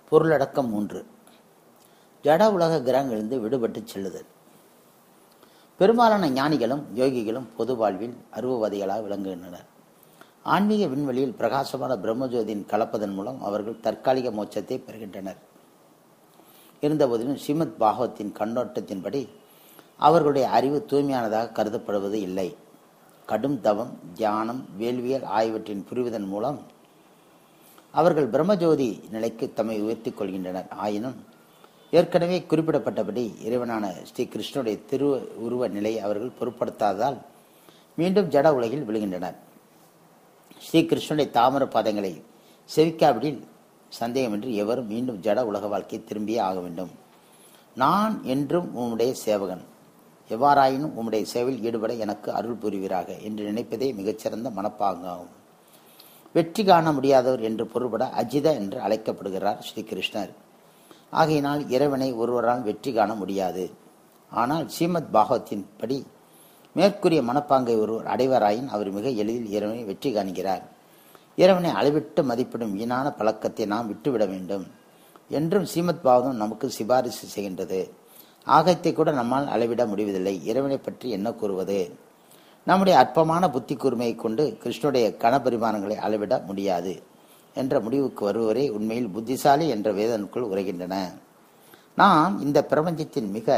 பொருளடக்கம் மூன்று ஜட உலக கிரகங்களிலிருந்து விடுபட்டு செல்லுதல் பெரும்பாலான ஞானிகளும் யோகிகளும் பொது வாழ்வில் அருவவாதிகளாக விளங்குகின்றனர் ஆன்மீக விண்வெளியில் பிரகாசமான பிரம்மஜோதியின் கலப்பதன் மூலம் அவர்கள் தற்காலிக மோட்சத்தை பெறுகின்றனர் இருந்தபோதிலும் ஸ்ரீமத் பாகவத்தின் கண்ணோட்டத்தின்படி அவர்களுடைய அறிவு தூய்மையானதாக கருதப்படுவது இல்லை கடும் தவம் தியானம் வேள்வியல் ஆகியவற்றின் புரிவதன் மூலம் அவர்கள் பிரம்மஜோதி நிலைக்கு தம்மை உயர்த்திக் கொள்கின்றனர் ஆயினும் ஏற்கனவே குறிப்பிடப்பட்டபடி இறைவனான ஸ்ரீ கிருஷ்ணனுடைய திரு உருவ நிலையை அவர்கள் பொருட்படுத்தாததால் மீண்டும் ஜட உலகில் விழுகின்றனர் ஸ்ரீ கிருஷ்ணனுடைய தாமர பாதங்களை செவிக்காவிடில் சந்தேகமின்றி எவரும் மீண்டும் ஜட உலக வாழ்க்கையை திரும்பியே ஆக வேண்டும் நான் என்றும் உம்முடைய சேவகன் எவ்வாறாயினும் உம்முடைய சேவையில் ஈடுபட எனக்கு அருள் புரிவீராக என்று நினைப்பதே மிகச்சிறந்த மனப்பாங்காகும் வெற்றி காண முடியாதவர் என்று பொருள்பட அஜித என்று அழைக்கப்படுகிறார் ஸ்ரீ கிருஷ்ணர் ஆகையினால் இறைவனை ஒருவரால் வெற்றி காண முடியாது ஆனால் ஸ்ரீமத் பாகவத்தின் படி மேற்கூறிய மனப்பாங்கை ஒருவர் அடைவராயின் அவர் மிக எளிதில் இறைவனை வெற்றி காண்கிறார் இறைவனை அளவிட்டு மதிப்பிடும் வீணான பழக்கத்தை நாம் விட்டுவிட வேண்டும் என்றும் ஸ்ரீமத் பாகவதம் நமக்கு சிபாரிசு செய்கின்றது ஆகத்தை கூட நம்மால் அளவிட முடிவதில்லை இறைவனை பற்றி என்ன கூறுவது நம்முடைய அற்பமான புத்தி கூர்மையை கொண்டு கிருஷ்ணனுடைய கணபரிமாணங்களை அளவிட முடியாது என்ற முடிவுக்கு வருவரே உண்மையில் புத்திசாலி என்ற வேதனுக்குள் உரைகின்றன நாம் இந்த பிரபஞ்சத்தின் மிக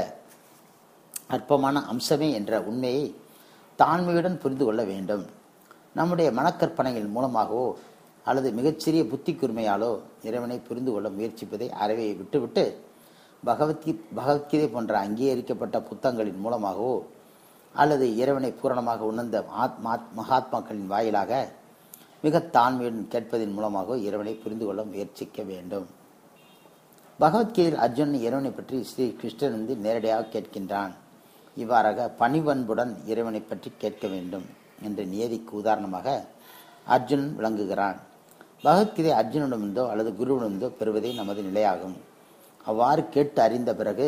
அற்பமான அம்சமே என்ற உண்மையை தாழ்மையுடன் புரிந்து கொள்ள வேண்டும் நம்முடைய மனக்கற்பனைகள் மூலமாகவோ அல்லது மிகச்சிறிய புத்தி கூர்மையாலோ இறைவனை புரிந்து கொள்ள முயற்சிப்பதை அறவை விட்டுவிட்டு பகவத்கீ பகவத்கீதை போன்ற அங்கீகரிக்கப்பட்ட புத்தகங்களின் மூலமாகவோ அல்லது இறைவனை பூரணமாக உணர்ந்த ஆத்மா மகாத்மாக்களின் வாயிலாக மிக தாழ்மையுடன் கேட்பதன் மூலமாக இறைவனை புரிந்து கொள்ள முயற்சிக்க வேண்டும் பகவத்கீதையில் அர்ஜுனன் இறைவனை பற்றி ஸ்ரீ கிருஷ்ணன் வந்து நேரடியாக கேட்கின்றான் இவ்வாறாக பணிவன்புடன் இறைவனை பற்றி கேட்க வேண்டும் என்ற நியதிக்கு உதாரணமாக அர்ஜுனன் விளங்குகிறான் பகவத்கீதை அர்ஜுனிடமிருந்தோ அல்லது குருவிடமிருந்தோ பெறுவதே நமது நிலையாகும் அவ்வாறு கேட்டு அறிந்த பிறகு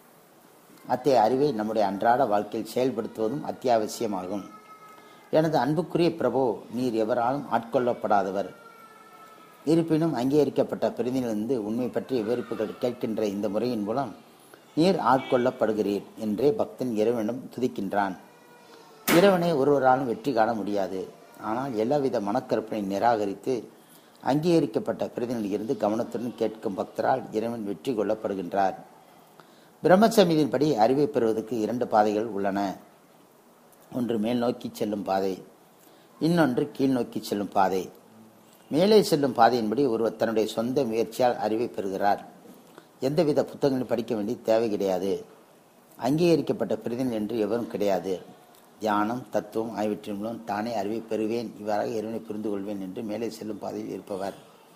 அத்தகைய அறிவை நம்முடைய அன்றாட வாழ்க்கையில் செயல்படுத்துவதும் அத்தியாவசியமாகும் எனது அன்புக்குரிய பிரபு நீர் எவராலும் ஆட்கொள்ளப்படாதவர் இருப்பினும் அங்கீகரிக்கப்பட்ட பிரதிநிலிருந்து உண்மை பற்றிய விவரிப்புகள் கேட்கின்ற இந்த முறையின் மூலம் நீர் ஆட்கொள்ளப்படுகிறீர் என்றே பக்தன் இறைவனிடம் துதிக்கின்றான் இறைவனை ஒருவராலும் வெற்றி காண முடியாது ஆனால் எல்லாவித மனக்கற்பனை நிராகரித்து அங்கீகரிக்கப்பட்ட பிரதிநிலிருந்து கவனத்துடன் கேட்கும் பக்தரால் இறைவன் வெற்றி கொள்ளப்படுகின்றார் பிரம்மசமிதியின்படி அறிவை பெறுவதற்கு இரண்டு பாதைகள் உள்ளன ஒன்று மேல் நோக்கி செல்லும் பாதை இன்னொன்று கீழ் நோக்கி செல்லும் பாதை மேலே செல்லும் பாதையின்படி ஒருவர் தன்னுடைய சொந்த முயற்சியால் அறிவை பெறுகிறார் எந்தவித புத்தகங்களையும் படிக்க வேண்டிய தேவை கிடையாது அங்கீகரிக்கப்பட்ட பிரதிநிதி என்று எவரும் கிடையாது தியானம் தத்துவம் ஆகியவற்றின் மூலம் தானே அறிவை பெறுவேன் இவ்வாறாக இறைவனை புரிந்து கொள்வேன் என்று மேலே செல்லும் பாதையில் இருப்பவர்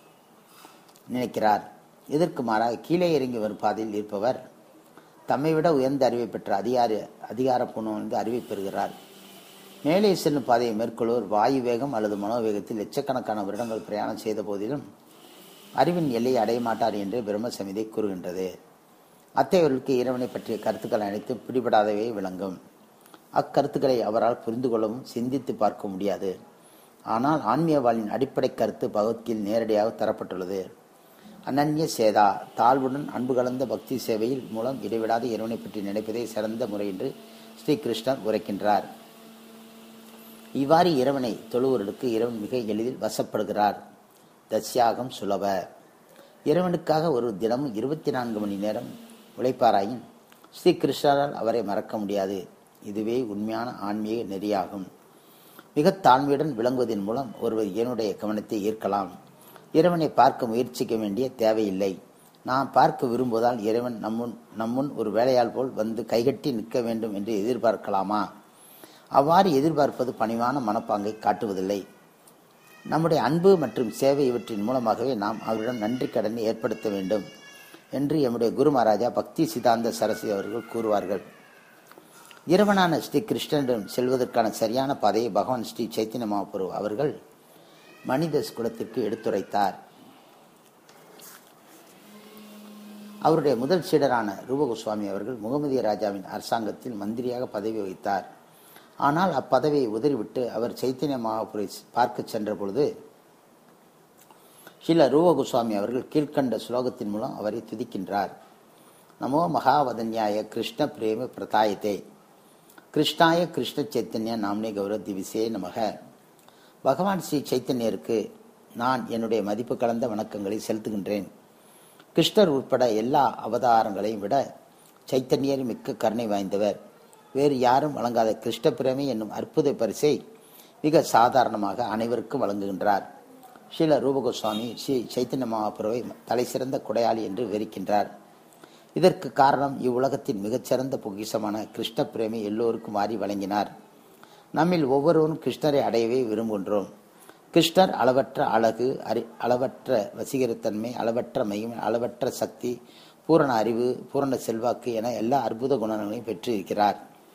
நினைக்கிறார் இதற்கு மாறாக கீழே இறங்கி வரும் பாதையில் இருப்பவர் தம்மை விட உயர்ந்த அறிவை பெற்ற அதிகாரி அதிகார வந்து அறிவை பெறுகிறார் மேலே செல்லும் பாதையை மேற்கொள்வோர் வாயு வேகம் அல்லது மனோவேகத்தில் லட்சக்கணக்கான வருடங்கள் பிரயாணம் செய்த போதிலும் அறிவின் எல்லையை அடைய மாட்டார் என்று பிரம்ம சமிதை கூறுகின்றது அத்தையவர்களுக்கு இறைவனை பற்றிய கருத்துக்கள் அனைத்தும் பிடிபடாதவே விளங்கும் அக்கருத்துக்களை அவரால் புரிந்து கொள்ளவும் சிந்தித்து பார்க்க முடியாது ஆனால் ஆன்மீக வாழ்வின் அடிப்படை கருத்து பகவத்கீதையில் நேரடியாக தரப்பட்டுள்ளது அனன்ய சேதா தாழ்வுடன் அன்பு கலந்த பக்தி சேவையில் மூலம் இடைவிடாத இறைவனை பற்றி நினைப்பதே சிறந்த முறை என்று ஸ்ரீ கிருஷ்ணர் உரைக்கின்றார் இவ்வாறு இறைவனை தொழுவர்களுக்கு இறைவன் மிக எளிதில் வசப்படுகிறார் தஸ்யாகம் சுலப இறைவனுக்காக ஒரு தினமும் இருபத்தி நான்கு மணி நேரம் உழைப்பாராயின் ஸ்ரீ கிருஷ்ணரால் அவரை மறக்க முடியாது இதுவே உண்மையான ஆன்மீக நெறியாகும் மிக தாழ்மையுடன் விளங்குவதன் மூலம் ஒருவர் என்னுடைய கவனத்தை ஈர்க்கலாம் இறைவனை பார்க்க முயற்சிக்க வேண்டிய தேவையில்லை நாம் பார்க்க விரும்புவதால் இறைவன் நம்முன் நம்முன் ஒரு வேலையால் போல் வந்து கைகட்டி நிற்க வேண்டும் என்று எதிர்பார்க்கலாமா அவ்வாறு எதிர்பார்ப்பது பணிவான மனப்பாங்கை காட்டுவதில்லை நம்முடைய அன்பு மற்றும் சேவை இவற்றின் மூலமாகவே நாம் அவரிடம் நன்றி கடனை ஏற்படுத்த வேண்டும் என்று எம்முடைய குரு மகாராஜா பக்தி சிதாந்த சரஸ்வதி அவர்கள் கூறுவார்கள் இறைவனான ஸ்ரீ கிருஷ்ணனிடம் செல்வதற்கான சரியான பாதையை பகவான் ஸ்ரீ சைத்தன்ய மகாபுரு அவர்கள் மனித குலத்திற்கு எடுத்துரைத்தார் அவருடைய முதல் சீடரான ரூபகோஸ்வாமி அவர்கள் முகமதிய ராஜாவின் அரசாங்கத்தில் மந்திரியாக பதவி வகித்தார் ஆனால் அப்பதவியை உதறிவிட்டு அவர் சைத்தன்ய மகாபுரை பார்க்க சென்ற பொழுது ஸ்ரீல ரூபகுஸ்வாமி அவர்கள் கீழ்கண்ட ஸ்லோகத்தின் மூலம் அவரை துதிக்கின்றார் நமோ மகாவதன்யாய கிருஷ்ண பிரேம பிரதாயத்தே கிருஷ்ணாய கிருஷ்ண சைத்தன்ய நாம்னே கௌரவ திவிசே நமக பகவான் ஸ்ரீ சைத்தன்யருக்கு நான் என்னுடைய மதிப்பு கலந்த வணக்கங்களை செலுத்துகின்றேன் கிருஷ்ணர் உட்பட எல்லா அவதாரங்களையும் விட சைத்தன்யர் மிக்க கருணை வாய்ந்தவர் வேறு யாரும் வழங்காத கிருஷ்ண பிரேமி என்னும் அற்புத பரிசை மிக சாதாரணமாக அனைவருக்கும் வழங்குகின்றார் ஸ்ரீல ரூபகோஸ்வாமி ஸ்ரீ சைத்தன்ய மகாபுரவை தலை சிறந்த கொடையாளி என்று விவரிக்கின்றார் இதற்கு காரணம் இவ்வுலகத்தின் மிகச்சிறந்த பொக்கிஷமான கிருஷ்ண பிரேமி எல்லோருக்கும் வாரி வழங்கினார் நம்மில் ஒவ்வொருவரும் கிருஷ்ணரை அடையவே விரும்புகின்றோம் கிருஷ்ணர் அளவற்ற அழகு அறி அளவற்ற வசீகரத்தன்மை அளவற்ற மையம் அளவற்ற சக்தி பூரண அறிவு பூரண செல்வாக்கு என எல்லா அற்புத குணநலங்களையும் பெற்றிருக்கிறார்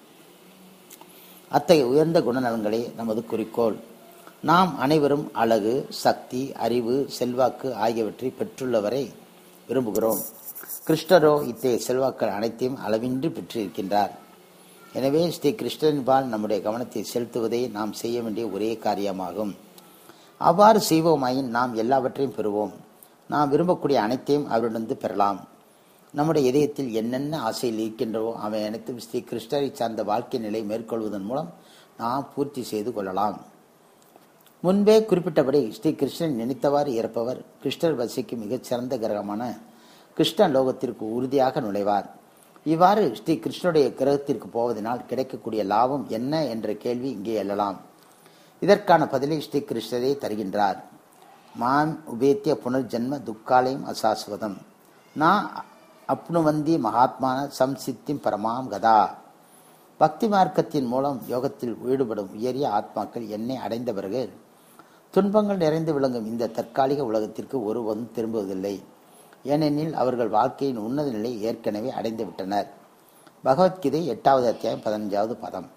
அத்தகைய உயர்ந்த குணநலங்களே நமது குறிக்கோள் நாம் அனைவரும் அழகு சக்தி அறிவு செல்வாக்கு ஆகியவற்றை பெற்றுள்ளவரை விரும்புகிறோம் கிருஷ்ணரோ இத்தகைய செல்வாக்கள் அனைத்தையும் அளவின்றி பெற்றிருக்கின்றார் எனவே ஸ்ரீ கிருஷ்ணன்பால் நம்முடைய கவனத்தை செலுத்துவதே நாம் செய்ய வேண்டிய ஒரே காரியமாகும் அவ்வாறு செய்வோமாயின் நாம் எல்லாவற்றையும் பெறுவோம் நாம் விரும்பக்கூடிய அனைத்தையும் அவரிடந்து பெறலாம் நம்முடைய இதயத்தில் என்னென்ன ஆசையில் இருக்கின்றவோ அவை அனைத்தும் ஸ்ரீ கிருஷ்ணரை சார்ந்த வாழ்க்கை நிலை மேற்கொள்வதன் மூலம் நாம் பூர்த்தி செய்து கொள்ளலாம் முன்பே குறிப்பிட்டபடி ஸ்ரீ கிருஷ்ணன் நினைத்தவாறு இறப்பவர் கிருஷ்ணர் வசிக்கும் மிகச்சிறந்த கிரகமான கிருஷ்ண லோகத்திற்கு உறுதியாக நுழைவார் இவ்வாறு ஸ்ரீ கிருஷ்ணனுடைய கிரகத்திற்கு போவதனால் கிடைக்கக்கூடிய லாபம் என்ன என்ற கேள்வி இங்கே எழலாம் இதற்கான பதிலை ஸ்ரீ கிருஷ்ணரே தருகின்றார் மாம் உபேத்திய புனர்ஜன்ம துக்காலயம் அசாஸ்வதம் நான் அப்னுவந்தி மகாத்மான சம்சித்திம் பரமாம் கதா பக்தி மார்க்கத்தின் மூலம் யோகத்தில் ஈடுபடும் உயரிய ஆத்மாக்கள் என்னை அடைந்த பிறகு துன்பங்கள் நிறைந்து விளங்கும் இந்த தற்காலிக உலகத்திற்கு ஒருவரும் திரும்புவதில்லை ஏனெனில் அவர்கள் வாழ்க்கையின் உன்னத நிலை ஏற்கனவே அடைந்து விட்டனர் பகவத்கீதை எட்டாவது அத்தியாயம் பதினஞ்சாவது பதம்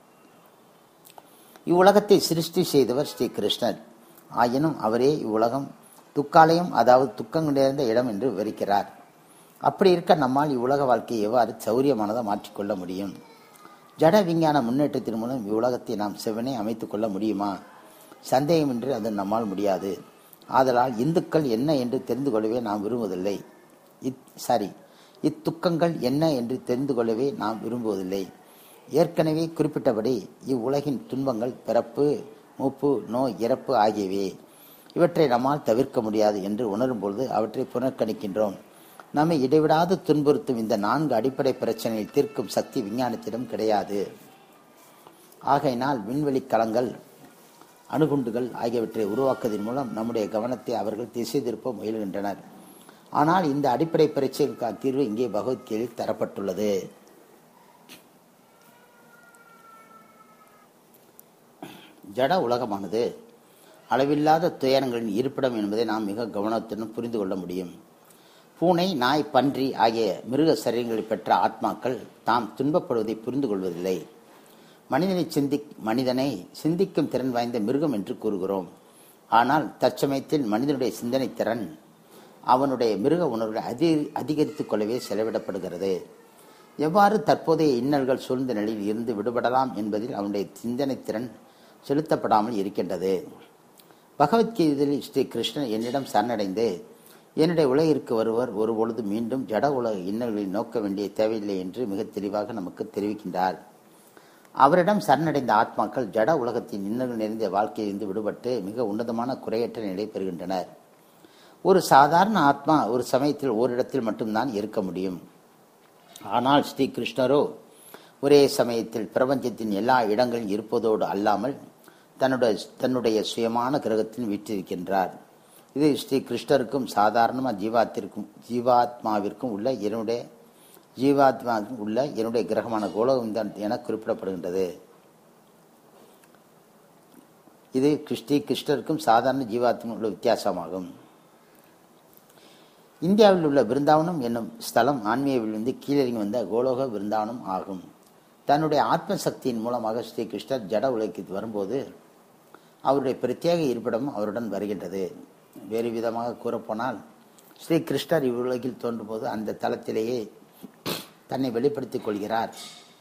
இவ்வுலகத்தை சிருஷ்டி செய்தவர் ஸ்ரீ கிருஷ்ணர் ஆயினும் அவரே இவ்வுலகம் துக்காலயம் அதாவது துக்கங்கள் நிறைந்த இடம் என்று விவரிக்கிறார் அப்படி இருக்க நம்மால் இவ்வுலக வாழ்க்கையை எவ்வாறு சௌரியமானதாக மாற்றிக்கொள்ள முடியும் ஜட விஞ்ஞான முன்னேற்றத்தின் மூலம் இவ்வுலகத்தை நாம் செவனே அமைத்துக் கொள்ள முடியுமா சந்தேகமின்றி அது நம்மால் முடியாது ஆதலால் இந்துக்கள் என்ன என்று தெரிந்து கொள்ளவே நாம் விரும்புவதில்லை இத் சாரி இத்துக்கங்கள் என்ன என்று தெரிந்து கொள்ளவே நாம் விரும்புவதில்லை ஏற்கனவே குறிப்பிட்டபடி இவ்வுலகின் துன்பங்கள் பிறப்பு மூப்பு நோய் இறப்பு ஆகியவை இவற்றை நம்மால் தவிர்க்க முடியாது என்று உணரும்பொழுது அவற்றை புனர்கணிக்கின்றோம் நம்மை இடைவிடாது துன்புறுத்தும் இந்த நான்கு அடிப்படை பிரச்சனையை தீர்க்கும் சக்தி விஞ்ஞானத்திடம் கிடையாது ஆகையினால் விண்வெளி கலங்கள் அணுகுண்டுகள் ஆகியவற்றை உருவாக்குவதன் மூலம் நம்முடைய கவனத்தை அவர்கள் திசை திருப்ப முயல்கின்றனர் ஆனால் இந்த அடிப்படை பிரச்சனைக்கான தீர்வு இங்கே பகவத்கீதையில் தரப்பட்டுள்ளது ஜட உலகமானது அளவில்லாத துயரங்களின் இருப்பிடம் என்பதை நாம் மிக கவனத்துடன் புரிந்து கொள்ள முடியும் பூனை நாய் பன்றி ஆகிய மிருக சரீரங்களை பெற்ற ஆத்மாக்கள் தாம் துன்பப்படுவதை புரிந்து கொள்வதில்லை மனிதனை சிந்தி மனிதனை சிந்திக்கும் திறன் வாய்ந்த மிருகம் என்று கூறுகிறோம் ஆனால் தற்சமயத்தில் மனிதனுடைய சிந்தனை திறன் அவனுடைய மிருக உணர்வை அதி அதிகரித்துக் கொள்ளவே செலவிடப்படுகிறது எவ்வாறு தற்போதைய இன்னல்கள் சூழ்ந்த நிலையில் இருந்து விடுபடலாம் என்பதில் அவனுடைய சிந்தனை திறன் செலுத்தப்படாமல் இருக்கின்றது பகவத்கீதையில் ஸ்ரீ கிருஷ்ணன் என்னிடம் சரணடைந்து என்னுடைய உலகிற்கு வருவர் ஒருபொழுது மீண்டும் ஜட உலக இன்னல்களில் நோக்க வேண்டிய தேவையில்லை என்று மிக தெளிவாக நமக்கு தெரிவிக்கின்றார் அவரிடம் சரணடைந்த ஆத்மாக்கள் ஜட உலகத்தின் இன்னல்கள் நிறைந்த வாழ்க்கையிலிருந்து விடுபட்டு மிக உன்னதமான குறையற்ற நிலை பெறுகின்றனர் ஒரு சாதாரண ஆத்மா ஒரு சமயத்தில் ஓரிடத்தில் மட்டும்தான் இருக்க முடியும் ஆனால் ஸ்ரீ கிருஷ்ணரோ ஒரே சமயத்தில் பிரபஞ்சத்தின் எல்லா இடங்களிலும் இருப்பதோடு அல்லாமல் தன்னுடைய தன்னுடைய சுயமான கிரகத்தில் வீற்றிருக்கின்றார் இது ஸ்ரீ கிருஷ்ணருக்கும் சாதாரணமாக ஜீவாத்திற்கும் ஜீவாத்மாவிற்கும் உள்ள என்னுடைய ஜீவாத்மாவுக்கும் உள்ள என்னுடைய கிரகமான கோலகம் என குறிப்பிடப்படுகின்றது இது ஸ்ரீ கிருஷ்ணருக்கும் சாதாரண ஜீவாத்மா உள்ள வித்தியாசமாகும் இந்தியாவில் உள்ள பிருந்தாவனம் என்னும் ஸ்தலம் ஆன்மீகவிலிருந்து கீழிறங்கி வந்த கோலோக பிருந்தாவனம் ஆகும் தன்னுடைய ஆத்ம சக்தியின் மூலமாக ஸ்ரீ கிருஷ்ணர் ஜட உலகிற்கு வரும்போது அவருடைய பிரத்யேக இருப்பிடமும் அவருடன் வருகின்றது வேறு விதமாக கூறப்போனால் ஸ்ரீ கிருஷ்ணர் இவ்வுலகில் தோன்றும் போது அந்த தளத்திலேயே தன்னை வெளிப்படுத்திக் கொள்கிறார்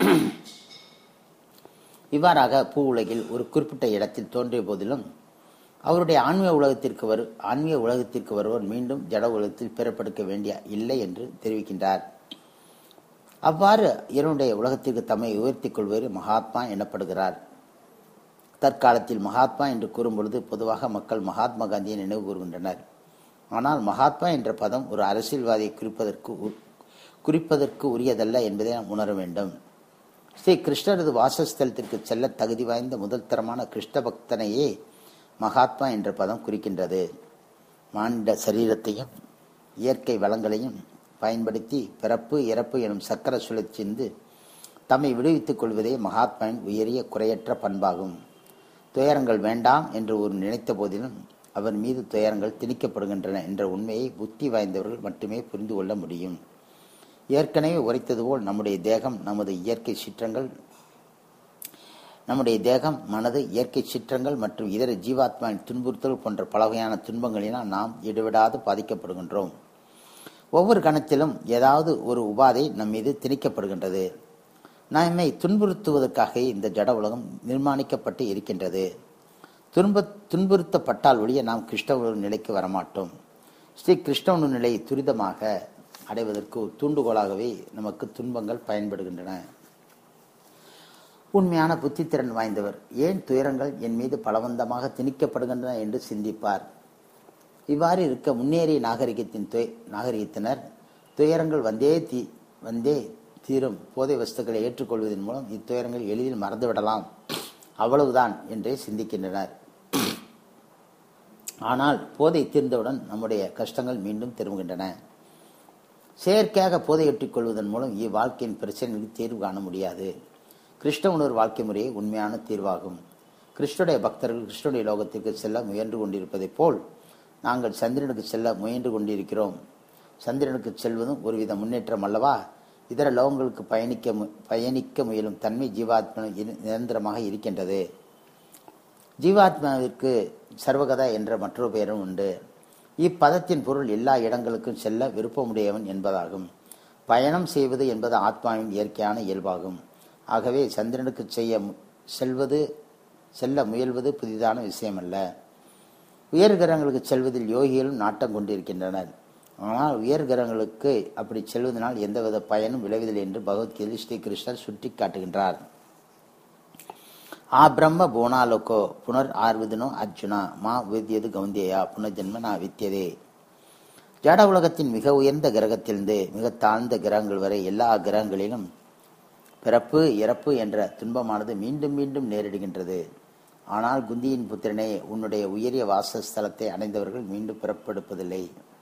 இவ்வாறாக பூ உலகில் ஒரு குறிப்பிட்ட இடத்தில் தோன்றிய போதிலும் அவருடைய ஆன்மீக உலகத்திற்கு வரு ஆன்மீக உலகத்திற்கு வருவோர் மீண்டும் ஜட உலகத்தில் பிறப்படுக்க வேண்டிய இல்லை என்று தெரிவிக்கின்றார் அவ்வாறு இவனுடைய உலகத்திற்கு தம்மை உயர்த்திக் கொள்வது மகாத்மா எனப்படுகிறார் தற்காலத்தில் மகாத்மா என்று கூறும்பொழுது பொதுவாக மக்கள் மகாத்மா காந்தியை நினைவு கூறுகின்றனர் ஆனால் மகாத்மா என்ற பதம் ஒரு அரசியல்வாதியை குறிப்பதற்கு உ- குறிப்பதற்கு உரியதல்ல என்பதை நாம் உணர வேண்டும் ஸ்ரீ கிருஷ்ணரது வாசஸ்தலத்திற்கு செல்ல தகுதி வாய்ந்த முதல் தரமான கிருஷ்ண பக்தனையே மகாத்மா என்ற பதம் குறிக்கின்றது மானிட சரீரத்தையும் இயற்கை வளங்களையும் பயன்படுத்தி பிறப்பு இறப்பு எனும் சக்கர சுழற்சிந்து தம்மை விடுவித்துக் கொள்வதே மகாத்மாவின் உயரிய குறையற்ற பண்பாகும் துயரங்கள் வேண்டாம் என்று ஒரு நினைத்த போதிலும் அவர் மீது துயரங்கள் திணிக்கப்படுகின்றன என்ற உண்மையை புத்தி வாய்ந்தவர்கள் மட்டுமே புரிந்து கொள்ள முடியும் ஏற்கனவே உரைத்தது போல் நம்முடைய தேகம் நமது இயற்கை சிற்றங்கள் நம்முடைய தேகம் மனது இயற்கை சிற்றங்கள் மற்றும் இதர ஜீவாத்மாவின் துன்புறுத்தல் போன்ற பல வகையான துன்பங்களினால் நாம் இடைவிடாது பாதிக்கப்படுகின்றோம் ஒவ்வொரு கணத்திலும் ஏதாவது ஒரு உபாதை நம் மீது திணிக்கப்படுகின்றது நம்மை துன்புறுத்துவதற்காக இந்த ஜட உலகம் நிர்மாணிக்கப்பட்டு இருக்கின்றது துன்ப துன்புறுத்தப்பட்டால் ஒழிய நாம் கிருஷ்ண நிலைக்கு வரமாட்டோம் ஸ்ரீ கிருஷ்ண நிலை துரிதமாக அடைவதற்கு ஒரு தூண்டுகோலாகவே நமக்கு துன்பங்கள் பயன்படுகின்றன உண்மையான புத்தித்திறன் வாய்ந்தவர் ஏன் துயரங்கள் என் மீது பலவந்தமாக திணிக்கப்படுகின்றன என்று சிந்திப்பார் இவ்வாறு இருக்க முன்னேறிய நாகரிகத்தின் துய நாகரிகத்தினர் துயரங்கள் வந்தே தீ வந்தே தீரும் போதை வஸ்துக்களை ஏற்றுக்கொள்வதன் மூலம் இத்துயரங்கள் எளிதில் மறந்துவிடலாம் அவ்வளவுதான் என்றே சிந்திக்கின்றனர் ஆனால் போதை தீர்ந்தவுடன் நம்முடைய கஷ்டங்கள் மீண்டும் திரும்புகின்றன செயற்கையாக போதையொட்டிக் கொள்வதன் மூலம் இவ்வாழ்க்கையின் பிரச்சனைக்கு தீர்வு காண முடியாது கிருஷ்ண உணர்வு வாழ்க்கை முறையே உண்மையான தீர்வாகும் கிருஷ்ணனுடைய பக்தர்கள் கிருஷ்ணனுடைய லோகத்திற்கு செல்ல முயன்று கொண்டிருப்பதைப் போல் நாங்கள் சந்திரனுக்கு செல்ல முயன்று கொண்டிருக்கிறோம் சந்திரனுக்கு செல்வதும் ஒருவித முன்னேற்றம் அல்லவா இதர லோகங்களுக்கு பயணிக்க மு- பயணிக்க முயலும் தன்மை ஜீவாத்மா நிரந்தரமாக இருக்கின்றது ஜீவாத்மாவிற்கு சர்வகதா என்ற மற்றொரு பெயரும் உண்டு இப்பதத்தின் பொருள் எல்லா இடங்களுக்கும் செல்ல விருப்பமுடையவன் என்பதாகும் பயணம் செய்வது என்பது ஆத்மாவின் இயற்கையான இயல்பாகும் ஆகவே சந்திரனுக்கு செய்ய மு- செல்வது செல்ல முயல்வது புதிதான விஷயமல்ல உயர் கிரகங்களுக்கு செல்வதில் யோகிகளும் நாட்டம் கொண்டிருக்கின்றனர் ஆனால் உயர் கிரகங்களுக்கு அப்படி செல்வதனால் எந்தவித பயனும் விளைவதில்லை என்று பகவத்கீதையில் ஸ்ரீ கிருஷ்ணர் சுட்டி காட்டுகின்றார் ಆ ಬ್ರಹ್ಮ ಬೋನಾಲೋಕೋ ಪುನರ್ ಆರ್ವಿದನೋ ಅರ್ಜುನ மா வித்தியது கவுந்தேயா புனர்ஜென்ம நான் வித்தியதே ஜட உலகத்தின் மிக உயர்ந்த கிரகத்திலிருந்து மிக தாழ்ந்த கிரகங்கள் வரை எல்லா கிரகங்களிலும் பிறப்பு இறப்பு என்ற துன்பமானது மீண்டும் மீண்டும் நேரிடுகின்றது ஆனால் குந்தியின் புத்திரனே உன்னுடைய உயரிய வாசஸ்தலத்தை அடைந்தவர்கள் மீண்டும் பிறப்பெடுப்பதில்லை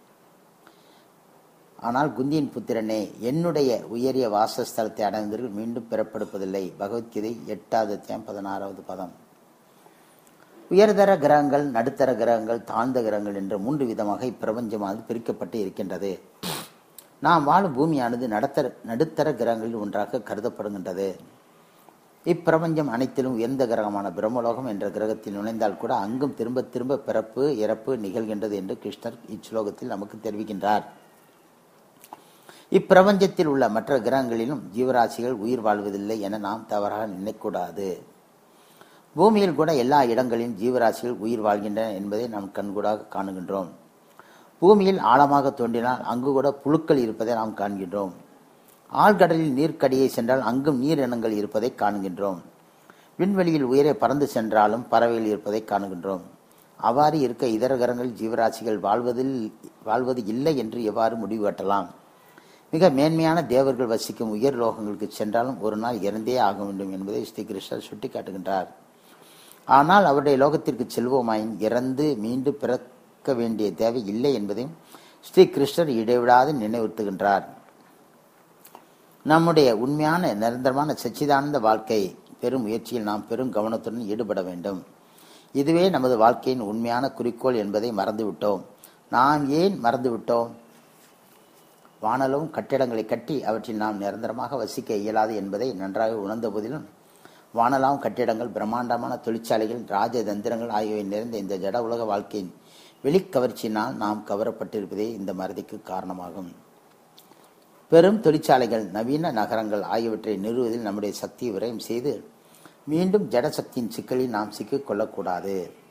ஆனால் குந்தியின் புத்திரனே என்னுடைய உயரிய வாசஸ்தலத்தை அடைந்தவர்கள் மீண்டும் பிறப்பெடுப்பதில்லை பகவத்கீதை எட்டாவது அத்தியாயம் பதினாறாவது பதம் உயர்தர கிரகங்கள் நடுத்தர கிரகங்கள் தாழ்ந்த கிரகங்கள் என்ற மூன்று விதமாக இப்பிரபஞ்சமானது பிரிக்கப்பட்டு இருக்கின்றது நாம் வாழும் பூமியானது நடத்தர நடுத்தர கிரகங்களில் ஒன்றாக கருதப்படுகின்றது இப்பிரபஞ்சம் அனைத்திலும் உயர்ந்த கிரகமான பிரம்மலோகம் என்ற கிரகத்தில் நுழைந்தால் கூட அங்கும் திரும்ப திரும்ப பிறப்பு இறப்பு நிகழ்கின்றது என்று கிருஷ்ணர் இச்லோகத்தில் நமக்கு தெரிவிக்கின்றார் இப்பிரபஞ்சத்தில் உள்ள மற்ற கிரகங்களிலும் ஜீவராசிகள் உயிர் வாழ்வதில்லை என நாம் தவறாக நினைக்கூடாது பூமியில் கூட எல்லா இடங்களிலும் ஜீவராசிகள் உயிர் வாழ்கின்றன என்பதை நாம் கண்கூடாக காணுகின்றோம் பூமியில் ஆழமாக தோண்டினால் அங்கு கூட புழுக்கள் இருப்பதை நாம் காண்கின்றோம் ஆழ்கடலில் நீர்க்கடியை சென்றால் அங்கும் நீர் இனங்கள் இருப்பதை காண்கின்றோம் விண்வெளியில் உயரே பறந்து சென்றாலும் பறவைகள் இருப்பதை காணுகின்றோம் அவ்வாறு இருக்க இதர கிரகங்களில் ஜீவராசிகள் வாழ்வதில் வாழ்வது இல்லை என்று எவ்வாறு முடிவு கட்டலாம் மிக மேன்மையான தேவர்கள் வசிக்கும் உயர் லோகங்களுக்கு சென்றாலும் ஒரு நாள் இறந்தே ஆக வேண்டும் என்பதை ஸ்ரீ கிருஷ்ணர் சுட்டிக்காட்டுகின்றார் ஆனால் அவருடைய லோகத்திற்கு செல்வோமாயின் இறந்து மீண்டும் பிறக்க வேண்டிய தேவை இல்லை என்பதையும் ஸ்ரீ கிருஷ்ணர் இடைவிடாது நினைவுறுத்துகின்றார் நம்முடைய உண்மையான நிரந்தரமான சச்சிதானந்த வாழ்க்கை பெரும் முயற்சியில் நாம் பெரும் கவனத்துடன் ஈடுபட வேண்டும் இதுவே நமது வாழ்க்கையின் உண்மையான குறிக்கோள் என்பதை மறந்துவிட்டோம் நாம் ஏன் மறந்துவிட்டோம் வானளவும் கட்டிடங்களை கட்டி அவற்றில் நாம் நிரந்தரமாக வசிக்க இயலாது என்பதை நன்றாக உணர்ந்த போதிலும் வானலாம் கட்டிடங்கள் பிரம்மாண்டமான தொழிற்சாலைகள் ராஜதந்திரங்கள் ஆகியவை நிறைந்த இந்த ஜட உலக வாழ்க்கையின் வெளிக்கவர்ச்சியினால் நாம் கவரப்பட்டிருப்பதே இந்த மறதிக்கு காரணமாகும் பெரும் தொழிற்சாலைகள் நவீன நகரங்கள் ஆகியவற்றை நிறுவுவதில் நம்முடைய சக்தியை விரயம் செய்து மீண்டும் ஜடசக்தியின் சிக்கலில் நாம் சிக்கிக் கொள்ளக்கூடாது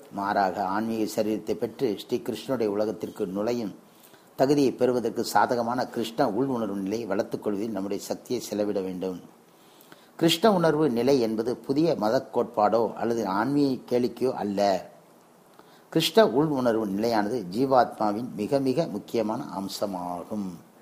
மாறாக ஆன்மீக சரீரத்தை பெற்று ஸ்ரீ கிருஷ்ணனுடைய உலகத்திற்கு நுழையும் தகுதியை பெறுவதற்கு சாதகமான கிருஷ்ண உள் உணர்வு நிலையை வளர்த்துக் கொள்வதில் நம்முடைய சக்தியை செலவிட வேண்டும் கிருஷ்ண உணர்வு நிலை என்பது புதிய மத கோட்பாடோ அல்லது ஆன்மீக கேளிக்கையோ அல்ல கிருஷ்ண உள் உணர்வு நிலையானது ஜீவாத்மாவின் மிக மிக முக்கியமான அம்சமாகும்